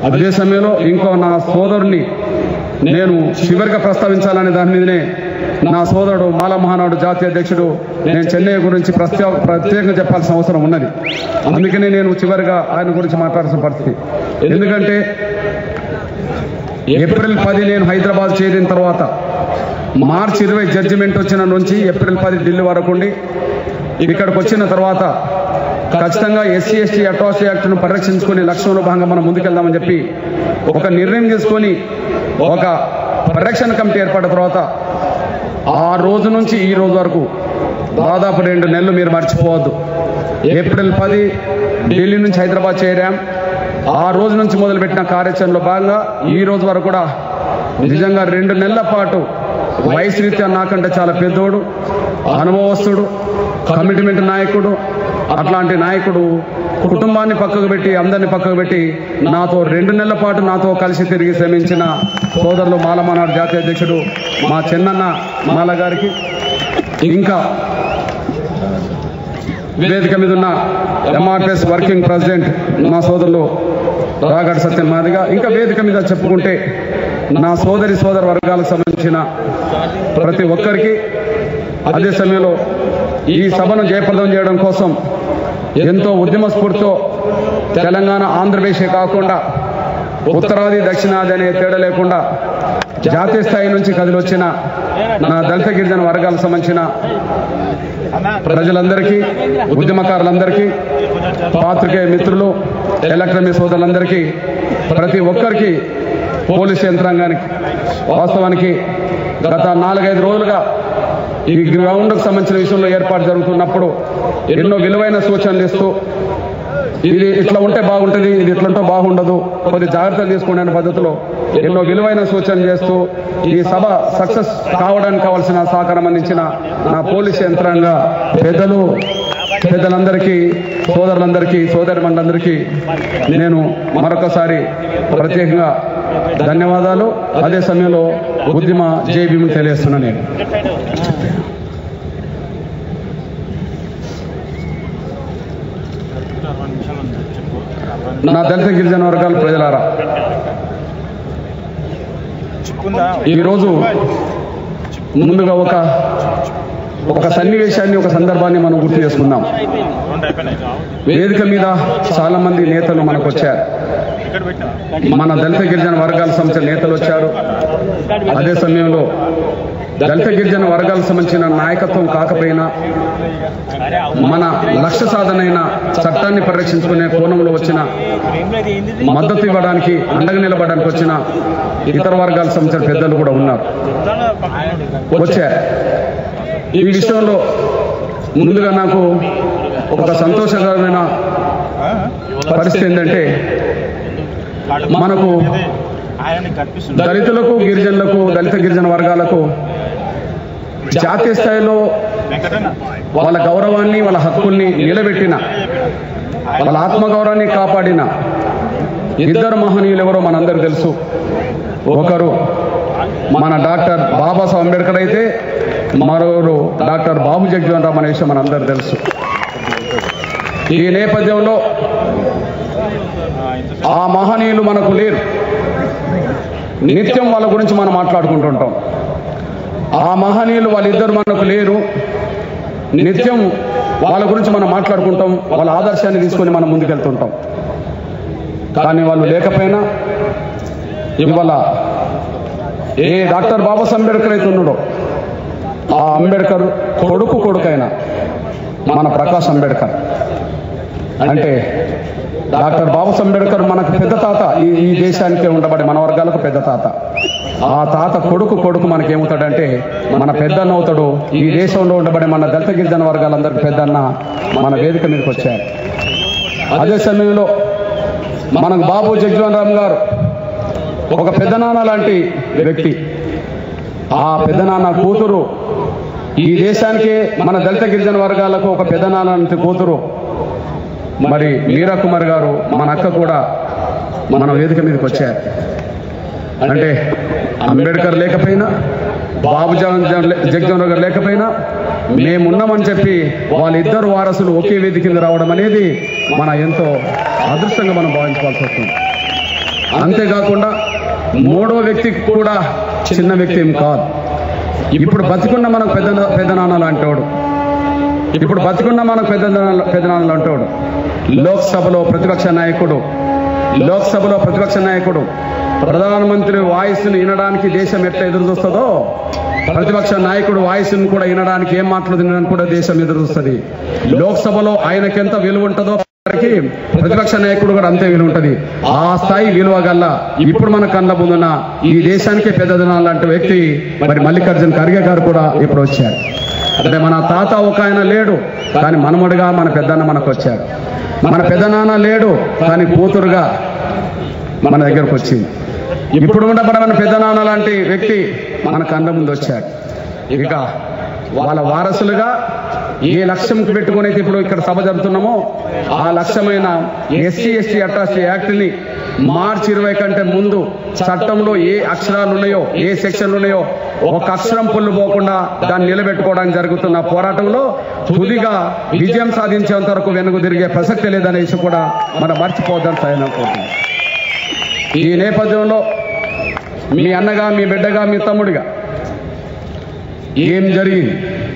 అదే సమయంలో ఇంకో నా సోదరుని నేను చివరిగా ప్రస్తావించాలనే దాని మీదనే నా సోదరుడు మాల మహానాడు జాతీయ అధ్యక్షుడు నేను చెన్నై గురించి ప్రత్యేక ప్రత్యేకంగా చెప్పాల్సిన అవసరం ఉన్నది అందుకనే నేను చివరిగా ఆయన గురించి మాట్లాడాల్సిన పరిస్థితి ఎందుకంటే ఏప్రిల్ పది నేను హైదరాబాద్ చేరిన తర్వాత మార్చి ఇరవై జడ్జిమెంట్ వచ్చిన నుంచి ఏప్రిల్ పది ఢిల్లీ వరకు ఉండి ఇక్కడికి వచ్చిన తర్వాత ఖచ్చితంగా ఎస్సీ ఎస్టీ అట్రాసిటీ యాక్ట్ను పరిరక్షించుకునే లక్ష్యంలో భాగంగా మనం ముందుకెళ్దామని చెప్పి ఒక నిర్ణయం తీసుకొని ఒక పరిరక్షణ కమిటీ ఏర్పడిన తర్వాత ఆ రోజు నుంచి ఈ రోజు వరకు దాదాపు రెండు నెలలు మీరు మర్చిపోవద్దు ఏప్రిల్ పది ఢిల్లీ నుంచి హైదరాబాద్ చేరాం ఆ రోజు నుంచి మొదలుపెట్టిన కార్యాచరణలో భాగంగా ఈ రోజు వరకు కూడా నిజంగా రెండు నెలల పాటు వయసు రీత్యా నాకంటే చాలా పెద్దోడు అనుభవస్తుడు కమిట్మెంట్ నాయకుడు అట్లాంటి నాయకుడు కుటుంబాన్ని పక్కకు పెట్టి అందరిని పక్కకు పెట్టి నాతో రెండు నెలల పాటు నాతో కలిసి తిరిగి శ్రమించిన సోదరులు మాలమానాడు జాతీయ అధ్యక్షుడు మా చెన్నన్న మాల గారికి ఇంకా వేదిక మీద ఉన్న ఎంఆర్పిఎస్ వర్కింగ్ ప్రెసిడెంట్ మా సోదరులు రాగడి సత్యం మాదిగా ఇంకా వేదిక మీద చెప్పుకుంటే నా సోదరి సోదర వర్గాలకు సంబంధించిన ప్రతి ఒక్కరికి అదే సమయంలో ఈ సభను జయప్రదం చేయడం కోసం ఎంతో ఉద్యమ స్ఫూర్తితో తెలంగాణ ఆంధ్రప్రదేశే కాకుండా ఉత్తరాది దక్షిణాది అనే తేడా లేకుండా జాతీయ స్థాయి నుంచి కదిలొచ్చిన నా దళిత గిరిజన వర్గాలకు సంబంధించిన ప్రజలందరికీ ఉద్యమకారులందరికీ పాత్రికేయ మిత్రులు ఎలక్ట్రానిక్ సోదరులందరికీ ప్రతి ఒక్కరికి పోలీస్ యంత్రాంగానికి వాస్తవానికి గత నాలుగైదు రోజులుగా ఈ గ్రౌండ్కు సంబంధించిన విషయంలో ఏర్పాటు జరుగుతున్నప్పుడు ఎన్నో విలువైన సూచనలు ఇస్తూ ఇది ఇట్లా ఉంటే బాగుంటుంది ఇది ఇట్లా ఉంటే బాగుండదు కొన్ని జాగ్రత్తలు తీసుకోండి అనే పద్ధతిలో ఎన్నో విలువైన సూచనలు చేస్తూ ఈ సభ సక్సెస్ కావడానికి కావాల్సిన సహకారం అందించిన నా పోలీస్ యంత్రాంగ పెద్దలు పెద్దలందరికీ సోదరులందరికీ సోదరి మండలందరికీ నేను మరొకసారి ప్రత్యేకంగా ధన్యవాదాలు అదే సమయంలో ఉద్యమ జై భీముని తెలియజేస్తున్నాను నేను నా దళిత గిరిజన వర్గాల ప్రజలారా ఈరోజు ముందుగా ఒక ఒక సన్నివేశాన్ని ఒక సందర్భాన్ని మనం గుర్తు చేసుకుందాం వేదిక మీద చాలా మంది నేతలు మనకు వచ్చారు మన దళిత గిరిజన వర్గాల సంబంధించిన నేతలు వచ్చారు అదే సమయంలో దళిత గిరిజన వర్గాలకు సంబంధించిన నాయకత్వం కాకపోయినా మన లక్ష్య సాధనైన చట్టాన్ని పరిరక్షించుకునే కోణంలో వచ్చిన మద్దతు ఇవ్వడానికి అండగా నిలబడడానికి వచ్చిన ఇతర వర్గాలకు సంబంధించిన పెద్దలు కూడా ఉన్నారు వచ్చారు ఈ విషయంలో ముందుగా నాకు ఒక సంతోషకరమైన పరిస్థితి ఏంటంటే మనకు దళితులకు గిరిజనులకు దళిత గిరిజన వర్గాలకు జాతీయ స్థాయిలో వాళ్ళ గౌరవాన్ని వాళ్ళ హక్కుల్ని నిలబెట్టిన వాళ్ళ ఆత్మగౌరవాన్ని కాపాడిన ఇద్దరు మహనీయులు ఎవరో మనందరికీ తెలుసు ఒకరు మన డాక్టర్ బాబాసాహెబ్ అంబేద్కర్ అయితే మరొకరు డాక్టర్ బాబు జగ్జీవన్ రామ్ అనే విషయం మనందరికీ తెలుసు ఈ నేపథ్యంలో ఆ మహనీయులు మనకు లేరు నిత్యం వాళ్ళ గురించి మనం మాట్లాడుకుంటుంటాం ఆ మహనీయులు వాళ్ళిద్దరు మనకు లేరు నిత్యం వాళ్ళ గురించి మనం మాట్లాడుకుంటాం వాళ్ళ ఆదర్శాన్ని తీసుకొని మనం ముందుకెళ్తుంటాం కానీ వాళ్ళు లేకపోయినా ఇవాళ ఏ డాక్టర్ బాబాసాహెబ్ అంబేద్కర్ అయితే ఉన్నాడో ఆ అంబేద్కర్ కొడుకు కొడుకైన మన ప్రకాష్ అంబేద్కర్ అంటే డాక్టర్ బాబాసాహెబ్ అంబేద్కర్ మనకు పెద్ద తాత ఈ ఈ దేశానికే ఉండబడి మన వర్గాలకు పెద్ద తాత ఆ తాత కొడుకు కొడుకు మనకేమవుతాడంటే మన పెద్దన్న అవుతాడు ఈ దేశంలో ఉండబడే మన దళిత గిరిజన వర్గాలందరికీ పెద్దన్న మన వేదిక మీదకి వచ్చారు అదే సమయంలో మనకు బాబు జగ్జీవన్ రామ్ గారు ఒక పెద్దనాన్న లాంటి వ్యక్తి ఆ పెద్దనాన్న కూతురు ఈ దేశానికే మన దళిత గిరిజన వర్గాలకు ఒక పెద్దనాన్న లాంటి కూతురు మరి మీరా కుమార్ గారు మన అక్క కూడా మన వేదిక మీదకి వచ్చారు అంటే అంబేద్కర్ లేకపోయినా బాబు జగన్ జగన్ గారు లేకపోయినా మేమున్నామని చెప్పి వాళ్ళిద్దరు వారసులు ఒకే వేదిక కింద రావడం అనేది మన ఎంతో అదృష్టంగా మనం భావించుకోవాల్సి వస్తుంది అంతేకాకుండా మూడో వ్యక్తికి కూడా చిన్న వ్యక్తి ఏం కాదు ఇప్పుడు బతికున్న మనకు పెద్ద పెద్ద నాన్న లాంటి వాడు ఇప్పుడు బతికున్న మనకు పెద్ద పెద్ద నాన్న లాంటి వాడు లోక్సభలో ప్రతిపక్ష నాయకుడు లోక్సభలో ప్రతిపక్ష నాయకుడు ప్రధానమంత్రి వాయిస్ను వినడానికి దేశం ఎట్లా ఎదురు చూస్తుందో ప్రతిపక్ష నాయకుడు వాయిస్ను కూడా వినడానికి ఏం మాట్లాడుతుందని కూడా దేశం ఎదురు చూస్తుంది లోక్సభలో ఆయనకెంత విలువ ఉంటుందో వారికి ప్రతిపక్ష నాయకుడు కూడా అంతే విలువ ఉంటది ఆ స్థాయి విలువ గల్ల ఇప్పుడు మన కళ్ళ ముందున్న ఈ దేశానికే పెద్దదనాలు లాంటి వ్యక్తి మరి మల్లికార్జున ఖర్గే గారు కూడా ఇప్పుడు వచ్చారు అంటే మన తాత ఒక ఆయన లేడు కానీ మనమడుగా మన పెద్దన్న మనకు వచ్చారు మన పెద్దనాన్న లేడు కానీ కూతురుగా మన దగ్గరకు వచ్చింది ఇప్పుడు ఉండబడి మన పెద్దనాన్న లాంటి వ్యక్తి మన కళ్ళ ముందు వచ్చారు ఇక వాళ్ళ వారసులుగా ఏ లక్ష్యం పెట్టుకుని అయితే ఇప్పుడు ఇక్కడ సభ జరుపుతున్నామో ఆ లక్ష్యమైన ఎస్సీ ఎస్టీ అట్రాసిటీ యాక్ట్ ని మార్చి ఇరవై కంటే ముందు చట్టంలో ఏ అక్షరాలు ఉన్నాయో ఏ సెక్షన్లు ఉన్నాయో ఒక అక్షరం పొల్లు పోకుండా దాన్ని నిలబెట్టుకోవడానికి జరుగుతున్న పోరాటంలో తుదిగా విజయం సాధించేంత వరకు వెనుక తిరిగే ప్రసక్తి లేదనేసి కూడా మనం మర్చిపోద్దని సైన్ అనుకుంటున్నాం ఈ నేపథ్యంలో మీ అన్నగా మీ బిడ్డగా మీ తమ్ముడిగా ఏం జరిగింది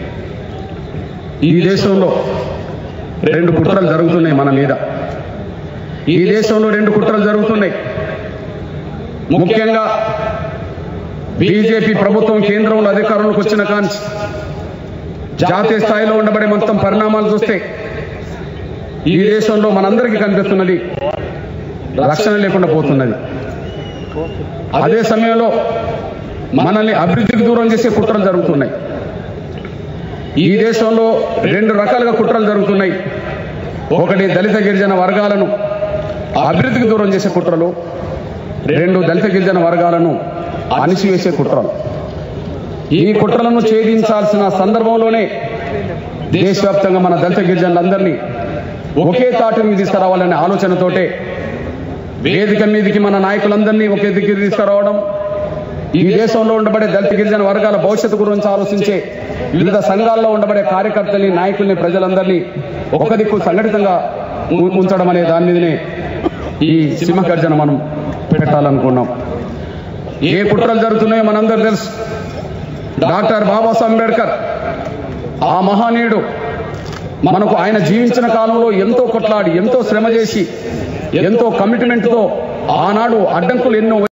ఈ దేశంలో రెండు కుట్రలు జరుగుతున్నాయి మన మీద ఈ దేశంలో రెండు కుట్రలు జరుగుతున్నాయి ముఖ్యంగా బీజేపీ ప్రభుత్వం కేంద్రంలో అధికారంలోకి వచ్చిన కాంచి జాతీయ స్థాయిలో ఉండబడే మొత్తం పరిణామాలు చూస్తే ఈ దేశంలో మనందరికీ కనిపిస్తున్నది రక్షణ లేకుండా పోతున్నది అదే సమయంలో మనల్ని అభివృద్ధికి దూరం చేసే కుట్రలు జరుగుతున్నాయి ఈ దేశంలో రెండు రకాలుగా కుట్రలు జరుగుతున్నాయి ఒకటి దళిత గిరిజన వర్గాలను అభివృద్ధికి దూరం చేసే కుట్రలు రెండు దళిత గిరిజన వర్గాలను అణిసివేసే కుట్రలు ఈ కుట్రలను ఛేదించాల్సిన సందర్భంలోనే దేశవ్యాప్తంగా మన దళిత గిరిజనులందరినీ ఒకే తాటి మీద తీసుకురావాలనే ఆలోచనతోటే వేదిక మీదకి మన నాయకులందరినీ ఒకే దగ్గర తీసుకురావడం ఈ దేశంలో ఉండబడే దళిత గిరిజన వర్గాల భవిష్యత్తు గురించి ఆలోచించే వివిధ సంఘాల్లో ఉండబడే కార్యకర్తల్ని నాయకుల్ని ప్రజలందరినీ ఒక దిక్కు సంఘటితంగా ఉ- ఉంచడం అనే దాని మీదనే ఈ సింహగర్జన మనం పెట్టాలనుకున్నాం ఏ కుట్రలు జరుగుతున్నాయో మనందరూ తెలుసు డాక్టర్ బాబాసాహెబ్ అంబేద్కర్ ఆ మహానీయుడు మనకు ఆయన జీవించిన కాలంలో ఎంతో కొట్లాడి ఎంతో శ్రమ చేసి ఎంతో కమిట్మెంట్తో ఆనాడు అడ్డంకులు ఎన్నో